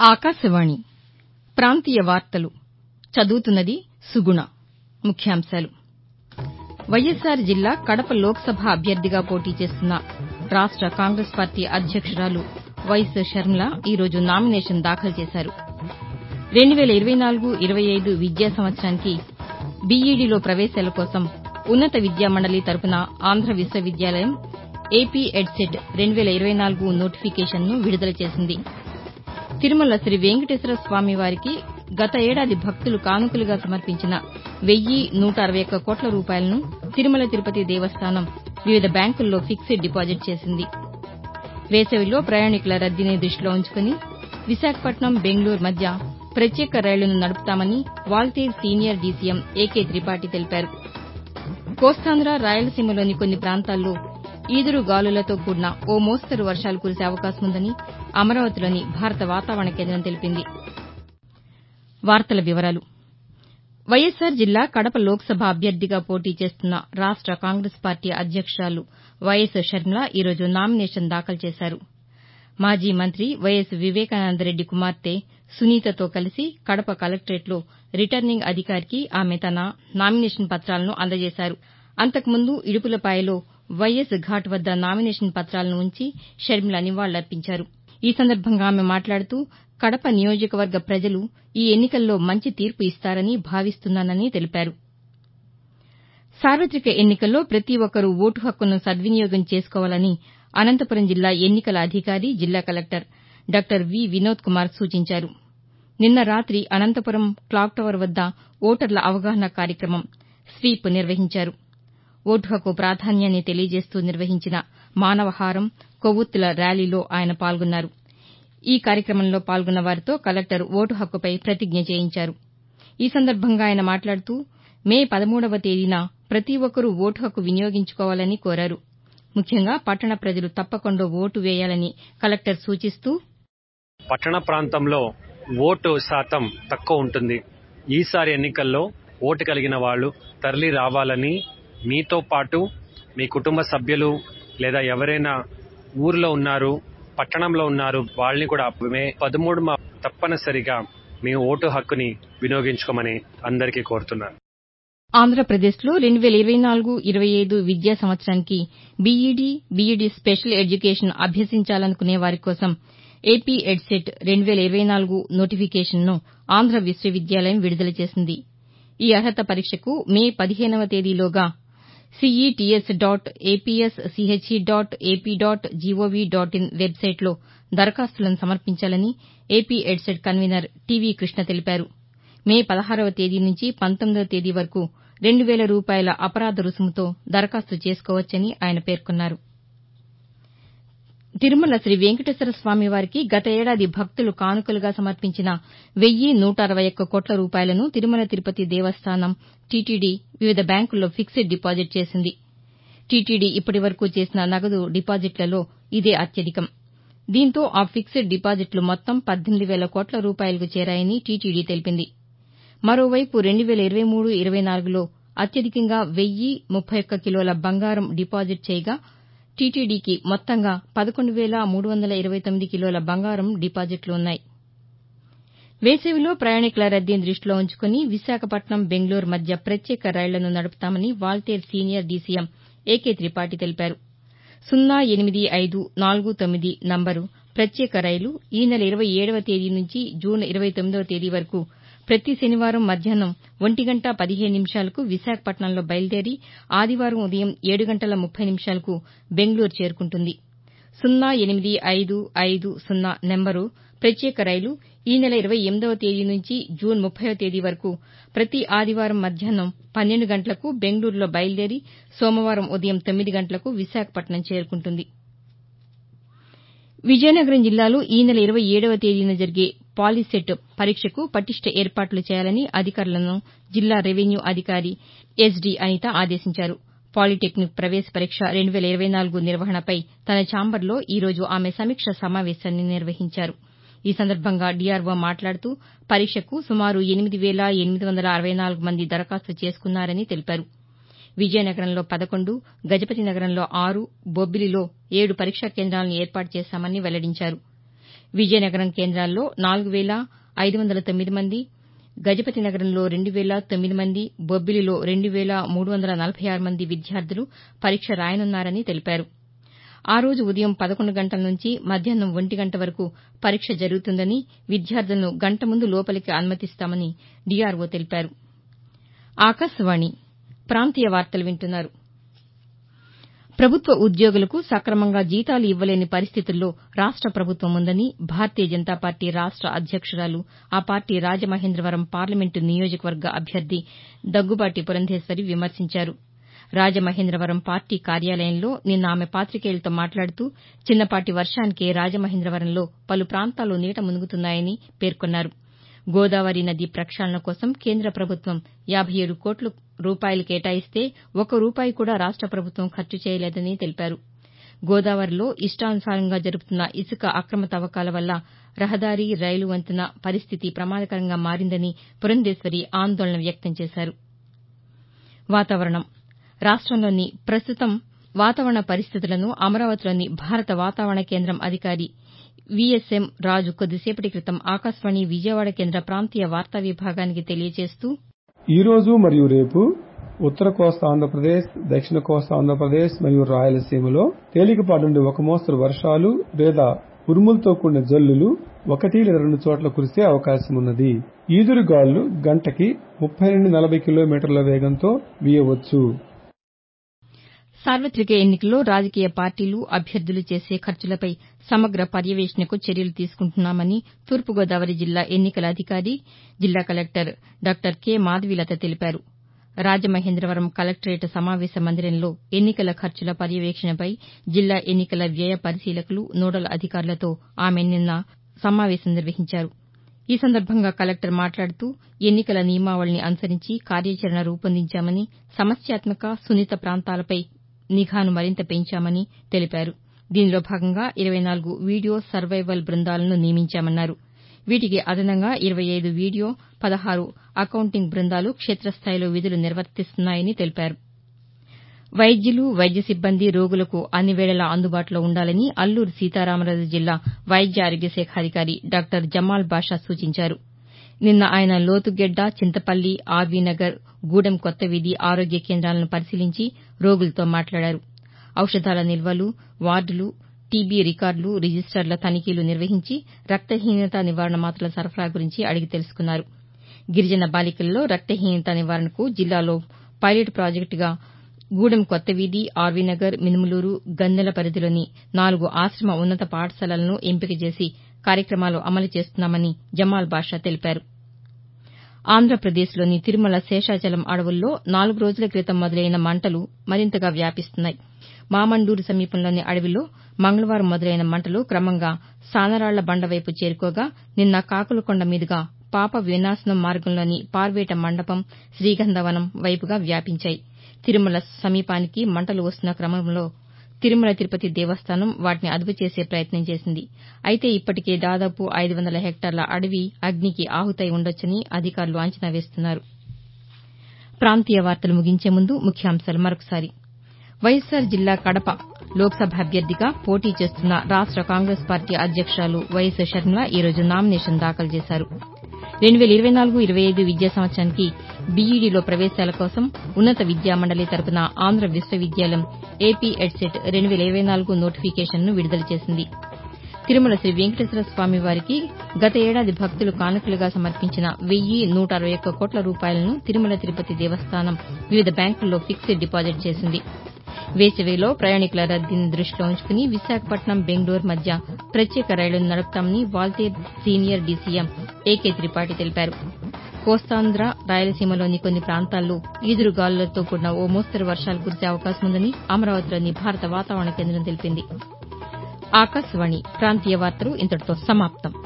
ఆకాశవాణి ప్రాంతీయ వార్తలు చదువుతున్నది సుగుణ ముఖ్యాంశాలు వైఎస్సార్ జిల్లా కడప లోక్సభ అభ్యర్థిగా పోటీ చేస్తున్న రాష్ట కాంగ్రెస్ పార్టీ అధ్యక్షురాలు వైఎస్ షర్మిల ఈ రోజు నామినేషన్ దాఖలు చేశారు విద్యా సంవత్సరానికి బీఈడీలో ప్రవేశాల కోసం ఉన్నత విద్యా మండలి తరఫున ఆంధ్ర విశ్వవిద్యాలయం ఏపీ ఎడ్సెట్ నోటిఫికేషన్ను విడుదల చేసింది తిరుమల శ్రీ వెంకటేశ్వర స్వామి వారికి గత ఏడాది భక్తులు కానుకలుగా సమర్పించిన వెయ్యి నూట అరవై ఒక్క కోట్ల రూపాయలను తిరుమల తిరుపతి దేవస్థానం వివిధ బ్యాంకుల్లో ఫిక్స్డ్ డిపాజిట్ చేసింది వేసవిలో ప్రయాణికుల రద్దీని దృష్టిలో ఉంచుకుని విశాఖపట్నం బెంగళూరు మధ్య ప్రత్యేక రైళ్లను నడుపుతామని Waltair senior DCM AK Tripathi తెలిపారు కోస్తాంధ్ర రాయలసీమలోని కొన్ని ప్రాంతాల్లో ఈదురు గాలులతో కూడిన ఓ మోస్తరు వర్షాలు కురిసే అవకాశముందని అమరావతిలోని భారత వాతావరణ కేంద్రం తెలిపింది వైఎస్సార్ జిల్లా కడప లోక్సభ అభ్యర్థిగా పోటీ చేస్తున్న రాష్ట కాంగ్రెస్ పార్టీ అధ్యక్షురాలు వైఎస్ షర్మిల ఈ రోజు నామినేషన్ దాఖలు చేశారు మాజీ మంత్రి వైఎస్ వివేకానందరెడ్డి కుమార్తె సునీతతో కలిసి కడప కలెక్టరేట్లో రిటర్నింగ్ అధికారికి ఆమె తన నామినేషన్ పత్రాలను అందజేశారు అంతకుముందు ఇడుపులపాయలో వైఎస్ ఘాట్ వద్ద నామినేషన్ పత్రాలను ఉంచి షర్మిల నివాళులర్పించారు ఈ సందర్భంగా ఆమె మాట్లాడుతూ కడప నియోజకవర్గ ప్రజలు ఈ ఎన్నికల్లో మంచి తీర్పు ఇస్తారని భావిస్తున్నానని తెలిపారు సార్వతిక ఎన్నికల్లో ప్రతి ఒక్కరూ ఓటు హక్కును సద్వినియోగం చేసుకోవాలని అనంతపురం జిల్లా ఎన్నికల అధికారి జిల్లా collector doctor V Vinod Kumar సూచించారు నిన్న రాతి అనంతపురం క్లాక్ టవర్ వద్ద ఓటర్ల అవగాహన కార్యక్రమం స్వీప్ నిర్వహించారు ఓటు హక్కు ప్రాధాన్యాన్ని తెలియజేస్తూ నిర్వహించిన మానవహారం కొవ్వొత్తుల ర్యాలీలో ఆయన పాల్గొన్నారు ఈ కార్యక్రమంలో పాల్గొన్న వారితో కలెక్టర్ ఓటు హక్కుపై ప్రతిజ్ఞ చేయించారు ఈ సందర్భంగా ఆయన మాట్లాడుతూ మే పదమూడవ తేదీన ప్రతి ఒక్కరూ ఓటు హక్కు వినియోగించుకోవాలని కోరారు ముఖ్యంగా పట్టణ ప్రజలు తప్పకుండా ఓటు వేయాలని కలెక్టర్ సూచిస్తూ పట్టణ ప్రాంతంలో ఓటు శాతం తక్కువ ఉంటుంది ఈసారి ఎన్నికల్లో ఓటు కలిగిన వాళ్ళు తరలి రావాలని మీతో పాటు మీ కుటుంబ సభ్యులు లేదా ఎవరైనా ఊర్లో ఉన్నారు పట్టణంలో ఉన్నారు వాళ్ళని కూడా మే పదమూడు తప్పనిసరిగా మీ ఓటు హక్కుని వినియోగించుకోమని అందరికీ కోరుతున్నాను ఆంధ్రప్రదేశ్లో రెండు వేల ఇరవై నాలుగు ఇరవై ఐదు విద్యా సంవత్సరానికి బీఈడీ బీఈడీ స్పెషల్ ఎడ్యుకేషన్ అభ్యసించాలనుకునే వారి కోసం ఏపీ ఎడ్సెట్ రెండు వేల ఇరవై నాలుగు నోటిఫికేషన్ను ఆంధ్ర విశ్వవిద్యాలయం విడుదల చేసింది ఈ అర్హత పరీక్షకు మే పదిహేనవ తేదీలోగా CETS dot APSCHE dot AP dot GOV dot in ఇన్ వెబ్సైట్లో దరఖాస్తులను సమర్పించాలని AP EdCET convener TV Krishna తెలిపారు మే పదహారవ తేదీ నుంచి పంతొమ్మిదవ తేదీ వరకు రెండు వేల రూపాయల అపరాధ రుసుముతో దరఖాస్తు చేసుకోవచ్చని ఆయన పేర్కొన్నారు తిరుమల శ్రీ వెంకటేశ్వర స్వామి వారికి గత ఏడాది భక్తులు కానుకలుగా సమర్పించిన వెయ్యి నూట అరవై ఒక్క కోట్ల రూపాయలను తిరుమల తిరుపతి దేవస్థానం టీటీడీ వివిధ బ్యాంకుల్లో ఫిక్స్డ్ డిపాజిట్ చేసింది టీటీడీ ఇప్పటి వరకు చేసిన నగదు డిపాజిట్లలో ఇదే అత్యధికం దీంతో ఆ ఫిక్స్డ్ డిపాజిట్లు మొత్తం పద్దెనిమిది వేల కోట్ల రూపాయలకు చేరాయని టీటీడీ తెలిపింది మరోవైపు రెండు వేల ఇరవై మూడు ఇరవై నాలుగులో అత్యధికంగా వెయ్యి ముప్పై ఒక్క కిలోల బంగారం డిపాజిట్ చేయగా టీటీడీకి మొత్తంగా పదకొండు వేల మూడు వందల ఇరవై తొమ్మిది కిలోల బంగారం డిపాజిట్లు ఉన్నాయి వేసవిలో ప్రయాణికుల రద్దీని దృష్టిలో ఉంచుకుని విశాఖపట్నం బెంగళూరు మధ్య ప్రత్యేక రైళ్లను నడుపుతామని Waltair senior DCM AK Tripathi తెలిపారు సున్నా ఎనిమిది ఐదు నాలుగు తొమ్మిది నంబరు ప్రత్యేక రైలు ఈ నెల ఇరవై ఏడవ తేదీ నుంచి జూన్ ఇరవై తొమ్మిదవ తేదీ వరకు ప్రతి శనివారం మధ్యాహ్నం ఒంటి గంట పదిహేను నిమిషాలకు విశాఖపట్నంలో బయలుదేరి ఆదివారం ఉదయం ఏడు గంటల ముప్పై నిమిషాలకు బెంగళూరు చేరుకుంటుంది సున్నా ఎనిమిది ఐదు ఐదు సున్నా నెంబరు ప్రత్యేక రైలు ఈ నెల ఇరవై ఎనిమిదవ తేదీ నుంచి జూన్ ముప్పైవ తేదీ వరకు ప్రతి ఆదివారం మధ్యాహ్నం పన్నెండు గంటలకు బెంగళూరులో బయలుదేరి సోమవారం ఉదయం తొమ్మిది గంటలకు విశాఖపట్నం చేరుకుంటుంది విజయనగరం జిల్లాలో ఈ నెల ఇరవై ఏడవ తేదీన జరిగే పాలీసెట్ పరీక్షకు పటిష్ట ఏర్పాట్లు చేయాలని అధికారులను జిల్లా రెవెన్యూ అధికారి ఎస్డీ అనిత ఆదేశించారు పాలిటెక్నిక్ ప్రవేశ పరీక్ష రెండు వేల ఇరవై నాలుగు నిర్వహణపై తన ఛాంబర్లో ఈ రోజు ఆమె సమీక్షా సమావేశాన్ని నిర్వహించారు ఈ సందర్భంగా డీఆర్ఓ మాట్లాడుతూ పరీక్షకు సుమారు ఎనిమిది వేల ఎనిమిది వందల అరవై నాలుగు మంది దరఖాస్తు చేసుకున్నారని తెలిపారు విజయనగరంలో పదకొండు గజపతి నగరంలో ఆరు బొబ్బిలిలో ఏడు పరీక్షా కేంద్రాలను ఏర్పాటు చేశామని వెల్లడించారు విజయనగరం కేంద్రాల్లో నాలుగు వేల ఐదు వందల తొమ్మిది మంది గజపతి నగరంలో రెండు వేల తొమ్మిది మంది బొబ్బిలిలో రెండు వేల మూడు వందల నలభై ఆరు మంది విద్యార్థులు పరీక్ష రాయనున్నారని తెలిపారు ఆ రోజు ఉదయం పదకొండు గంటల నుంచి మధ్యాహ్నం ఒంటి గంట వరకు పరీక్ష జరుగుతుందని విద్యార్థులను గంట ముందు లోపలికి అనుమతిస్తామని డీఆర్ఓ తెలిపారు ఆకాశవాణి ప్రాంతీయ వార్తలు వింటున్నారు ప్రభుత్వ ఉద్యోగులకు సక్రమంగా జీతాలు ఇవ్వలేని పరిస్థితుల్లో రాష్ట ప్రభుత్వం ఉందని భారతీయ జనతా పార్టీ రాష్ట అధ్యక్షురాలు ఆ పార్టీ రాజమహేంద్రవరం పార్లమెంటు నియోజకవర్గ అభ్యర్థి దగ్గుబాటి పురంధేశ్వరి విమర్శించారు రాజమహేంద్రవరం పార్టీ కార్యాలయంలో నిన్న ఆమె పాతికేయులతో మాట్లాడుతూ చిన్నపాటి వర్షానికే రాజమహేంద్రవరంలో పలు ప్రాంతాలు నీట మునుగుతున్నాయని పేర్కొన్నారు గోదావరి నది ప్రక్షాళన కోసం కేంద్ర ప్రభుత్వం యాబై ఏడు కోట్ల రూపాయలు కేటాయిస్తే ఒక్క రూపాయి కూడా రాష్ట ప్రభుత్వం ఖర్చు చేయలేదని తెలిపారు గోదావరిలో ఇష్టానుసారంగా జరుపుతున్న ఇసుక అక్రమ తవ్వకాల వల్ల రహదారి రైలు వంతెన పరిస్థితి ప్రమాదకరంగా మారిందని పురంధేశ్వరి ఆందోళన వ్యక్తం చేశారు వాతావరణం రాష్టంలోని ప్రస్తుతం వాతావరణ పరిస్థితులను అమరావతిలోని భారత వాతావరణ కేంద్రం అధికారి వీఎస్ఎం రాజు కొద్దిసేపటి క్రితం ఆకాశవాణి విజయవాడ కేంద్ర ప్రాంతీయ వార్తా విభాగానికి తెలియజేస్తూ ఈ రోజు మరియు రేపు ఉత్తర కోస్తా ఆంధ్రప్రదేశ్ దక్షిణ కోస్తా ఆంధ్రప్రదేశ్ మరియు రాయలసీమలో తేలికపాటి నుండి ఒక మోస్తరు వర్షాలు లేదా ఉరుములతో కూడిన జల్లులు ఒకటి లేదా రెండు చోట్ల కురిసే అవకాశం ఉన్నది ఈదురుగాలులు గంటకి ముప్పై నుండి నలభై కిలోమీటర్ల వేగంతో వీయవచ్చు సార్వతిక ఎన్నికల్లో రాజకీయ పార్టీలు అభ్యర్థులు చేసే ఖర్చులపై సమగ్ర పర్యవేక్షణకు చర్యలు తీసుకుంటున్నామని తూర్పుగోదావరి జిల్లా ఎన్నికల అధికారి జిల్లా కలెక్టర్ డాక్టర్ కె మాధవీలత తెలిపారు రాజమహేంద్రవరం కలెక్టరేట్ సమావేశ మందిరంలో ఎన్నికల ఖర్చుల పర్యవేక్షణపై జిల్లా ఎన్నికల వ్యయ పరిశీలకులు నోడల్ అధికారులతో ఆమె నిన్న సమావేశం నిర్వహించారు ఈ సందర్భంగా కలెక్టర్ మాట్లాడుతూ ఎన్నికల నియమావళిని అనుసరించి కార్యాచరణ రూపొందించామని సమస్యాత్మక సున్నిత ప్రాంతాలపై నిఘాను మరింత పెంచామని తెలిపారు దీనిలో భాగంగా ఇరవై నాలుగు వీడియో సర్వైవల్ బృందాలను నియమించామన్నారు వీటికి అదనంగా ఇరవై ఐదు వీడియో పదహారు అకౌంటింగ్ బృందాలు క్షేతస్థాయిలో విధులు నిర్వర్తిస్తున్నాయని తెలిపారు వైద్యులు వైద్య సిబ్బంది రోగులకు అన్ని వేళలా అందుబాటులో ఉండాలని అల్లూరు సీతారామరాజు జిల్లా వైద్య ఆరోగ్య శాఖ అధికారి డాక్టర్ జమాల్ బాషా సూచించారు నిన్న ఆయన లోతుగెడ్డ చింతపల్లి ఆర్వీనగర్ గూడెం కొత్తవీధి ఆరోగ్య కేంద్రాలను పరిశీలించి రోగులతో మాట్లాడారు ఔషధాల నిల్వలు వార్డులు టీబీ రికార్డులు రిజిస్టర్ల తనిఖీలు నిర్వహించి రక్తహీనత నివారణ మాత్రల సరఫరా గురించి అడిగి తెలుసుకున్నారు గిరిజన బాలికల్లో రక్తహీనత నివారణకు జిల్లాలో పైలట్ ప్రాజెక్టుగా గూడెం కొత్తవీధి ఆర్వీనగర్ మినుములూరు గందెల పరిధిలోని నాలుగు ఆశ్రమ ఉన్నత పాఠశాలలను ఎంపిక చేసి కార్యక్రమాలు అమలు చేస్తున్నామని జమాల్ బాషా తెలిపారు ఆంధ్రప్రదేశ్లోని తిరుమల శేషాచలం అడవుల్లో నాలుగు రోజుల క్రితం మొదలైన మంటలు మరింతగా వ్యాపిస్తున్నాయి మామండూరు సమీపంలోని అడవిలో మంగళవారం మొదలైన మంటలు క్రమంగా సానరాళ్ల బండ వైపు చేరుకోగా నిన్న కాకులకొండ మీదుగా పాప వినాశనం మార్గంలోని పార్వేట మండపం శ్రీగంధవనం వైపుగా వ్యాపించాయి తిరుమల సమీపానికి మంటలు వస్తున్న క్రమంలో తిరుమల తిరుపతి దేవస్థానం వాటిని అదుపు చేసే ప్రయత్నం చేసింది అయితే ఇప్పటికే దాదాపు ఐదు వందల హెక్టార్ల అడవి అగ్నికి ఆహుతై ఉండొచ్చని అధికారులు అంచనా వేస్తున్నారు ప్రాంతీయ వార్తలు ముగించే ముందు ముఖ్యాంశాలు మరొకసారి వైఎస్సార్ జిల్లా కడప లోక్సభ అభ్యర్థిగా పోటీ చేస్తున్న రాష్ట కాంగ్రెస్ పార్టీ అధ్యక్షురాలు వైఎస్ షర్మిల ఈరోజు నామినేషన్ దాఖలు చేశారు రెండు వేల ఇరవై నాలుగు ఇరవై ఐదు విద్యా సంవత్సరానికి బీఈడీలో ప్రవేశాల కోసం ఉన్నత విద్యా మండలి తరపున ఆంధ్ర విశ్వవిద్యాలయం ఏపీ ఎడ్సెట్ రెండు వేల ఇరవై నాలుగు నోటిఫికేషన్ను విడుదల చేసింది తిరుమల శ్రీ వెంకటేశ్వర స్వామి వారికి గత ఏడాది భక్తులు కానుకలుగా సమర్పించిన వెయ్యి నూట అరవై ఒక్క కోట్ల రూపాయలను తిరుమల తిరుపతి దేవస్థానం వివిధ బ్యాంకుల్లో ఫిక్స్డ్ డిపాజిట్ చేసింది వేసవిలో ప్రయాణికుల రద్దీని దృష్టిలో ఉంచుకుని విశాఖపట్నం బెంగళూరు మధ్య ప్రత్యేక రైళ్లను నడుపుతామని Waltair senior DCM AK Tripathi తెలిపారు కోస్తాంధ్ర రాయలసీమలోని కొన్ని ప్రాంతాల్లో ఈదురుగాలులతో కూడిన ఓ మోస్తరు వర్షాలు కురిసే అవకాశం ఉందని అమరావతిలోని భారత వాతావరణ కేంద్రం తెలిపింది ఆకాశవాణి ప్రాంతీయ వార్తలు ఇంతటితో సమాప్తం